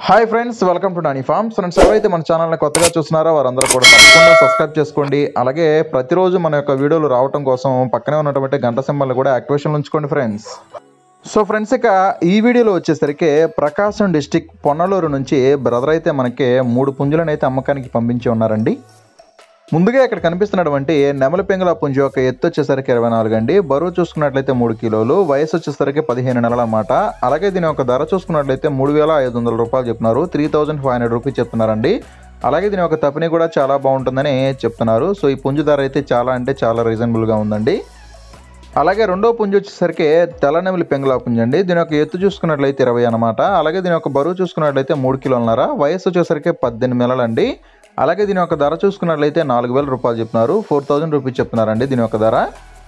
hi friends welcome to Nani farms friends ఎవరైతే మన ఛానల్ని కొత్తగా చూస్తున్నారో వారందరూ కూడా తప్పకుండా సబ్స్క్రైబ్ చేసుకోండి అలాగే ప్రతిరోజు మన యొక్క వీడియోలు రావటం కోసం పక్కనే ఉన్నటువంటి గంట సింబల్ని కూడా యాక్టివేషన్ ఉంచుకోండి ఫ్రెండ్స్ సో ఫ్రెండ్స్ ఇక ఈ వీడియోలో వచ్చేసరికి ప్రకాశం డిస్టిక్ పొన్నలూరు నుంచి బ్రదర్ అయితే మనకి మూడు పుంజులను అయితే అమ్మకానికి పంపించి ఉన్నారండి ముందుగా ఇక్కడ కనిపిస్తున్నటువంటి నెమలి పెంగుల పుంజు యొక్క ఎత్తు వచ్చేసరికి ఇరవై నాలుగు అండి బరువు చూసుకున్నట్లయితే మూడు కిలోలు వయసు వచ్చేసరికి పదిహేను నెలల అన్నమాట అలాగే దీని యొక్క ధర చూసుకున్నట్లయితే మూడు వేల ఐదు వందల రూపాయలు చెప్తున్నారు three thousand five hundred rupees చెప్తున్నారండి అలాగే దీని యొక్క తపిని కూడా చాలా బాగుంటుందని చెప్తున్నారు సో ఈ పుంజు ధర అయితే చాలా అంటే చాలా రీజనబుల్గా ఉందండి అలాగే రెండో పుంజు వచ్చేసరికి తెల్లనెమిలి పెంగుల పుంజు అండి దీని యొక్క ఎత్తు చూసుకున్నట్లయితే ఇరవై అనమాట అలాగే దీని యొక్క బరువు చూసుకున్నట్లయితే మూడు కిలోలన్నర వయసు వచ్చేసరికి పద్దెనిమిది నెలలండి అలాగే దీని యొక్క ధర చూసుకున్నట్లయితే నాలుగు వేల రూపాయలు చెప్తున్నారు ఫోర్ థౌజండ్ రూపీస్ చెప్తున్నారండి దీని యొక్క ధర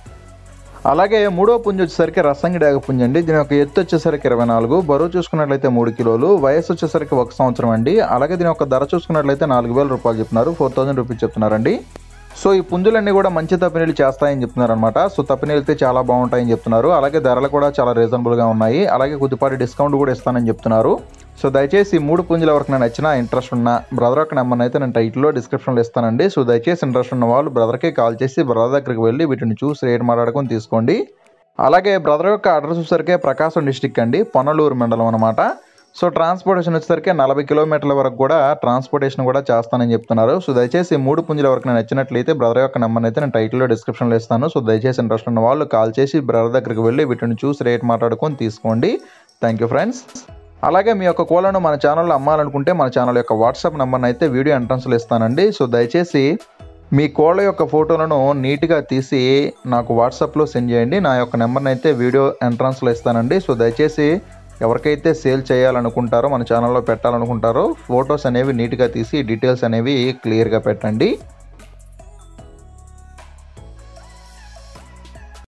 అలాగే మూడో పుంజు వచ్చేసరికి రసంగి డాగ పుంజు అండి దీని యొక్క ఎత్తు వచ్చేసరికి ఇరవై నాలుగు బరువు చూసుకున్నట్లయితే మూడు కిలోలు వయసు వచ్చేసరికి ఒక సంవత్సరం అండి అలాగే దీని యొక్క ధర చూసుకున్నట్లయితే నాలుగు వేల రూపాయలు చెప్తున్నారు ఫోర్ థౌజండ్ రూపీస్ చెప్తున్నారండి సో ఈ పుంజులన్నీ కూడా మంచి తప్పినీళ్ళు చేస్తాయని చెప్తున్నారు అనమాట సో తప్పినీళ్ళు అయితే చాలా బాగుంటాయని చెప్తున్నారు అలాగే ధరలు కూడా చాలా రీజనబుల్గా ఉన్నాయి అలాగే కొద్దిపాటి డిస్కౌంట్ కూడా ఇస్తానని చెప్తున్నారు సో దయచేసి ఈ మూడు పుంజులు ఎవరికైనా నచ్చినా ఇంట్రెస్ట్ ఉన్న బ్రదర్ యొక్క నెంబర్ అయితే నేను టైటిల్లో డిస్క్రిప్షన్లో ఇస్తానండి సో దయచేసి ఇంట్రెస్ట్ ఉన్న వాళ్ళు బ్రదర్కి కాల్ చేసి బ్రదర్ దగ్గరికి వెళ్ళి వీటిని చూసి రేట్ మాట్లాడుకొని తీసుకోండి అలాగే బ్రదర్ యొక్క అడ్రస్ వచ్చేసరికి ప్రకాశం డిస్టిక్ అండి పొన్నలూరు మండలం అనమాట సో ట్రాన్స్పోర్టేషన్ వచ్చేసరికి నలభై కిలోమీటర్ల వరకు కూడా ట్రాన్స్పోర్టేషన్ కూడా చేస్తానని చెప్తున్నారు సో దయచేసి ఈ మూడు పుంజుల వరకు నేను నచ్చినట్లయితే బ్రదర్ యొక్క నెంబర్ అయితే నేను టైటిల్లో డిస్క్రిప్షన్లో ఇస్తాను సో దయచేసి ఇంట్రెస్ట్ ఉన్న వాళ్ళు కాల్ చేసి బ్రదర్ దగ్గరికి వెళ్ళి వీటిని చూసి రేట్ మాట్లాడుకొని తీసుకోండి థ్యాంక్ యూ ఫ్రెండ్స్ అలాగే మీ యొక్క కోళ్లను మన ఛానల్లో అమ్మాలనుకుంటే మన ఛానల్ యొక్క వాట్సాప్ నెంబర్ని అయితే వీడియో ఎంట్రన్స్లో ఇస్తానండి సో దయచేసి మీ కోళ్ళ యొక్క ఫోటోలను నీట్గా తీసి నాకు వాట్సాప్లో సెండ్ చేయండి నా యొక్క నెంబర్ని అయితే వీడియో ఎంట్రన్స్లో ఇస్తానండి సో దయచేసి ఎవరికైతే సేల్ చేయాలనుకుంటారో మన ఛానల్లో పెట్టాలనుకుంటారో ఫొటోస్ అనేవి నీట్గా తీసి డీటెయిల్స్ అనేవి క్లియర్గా పెట్టండి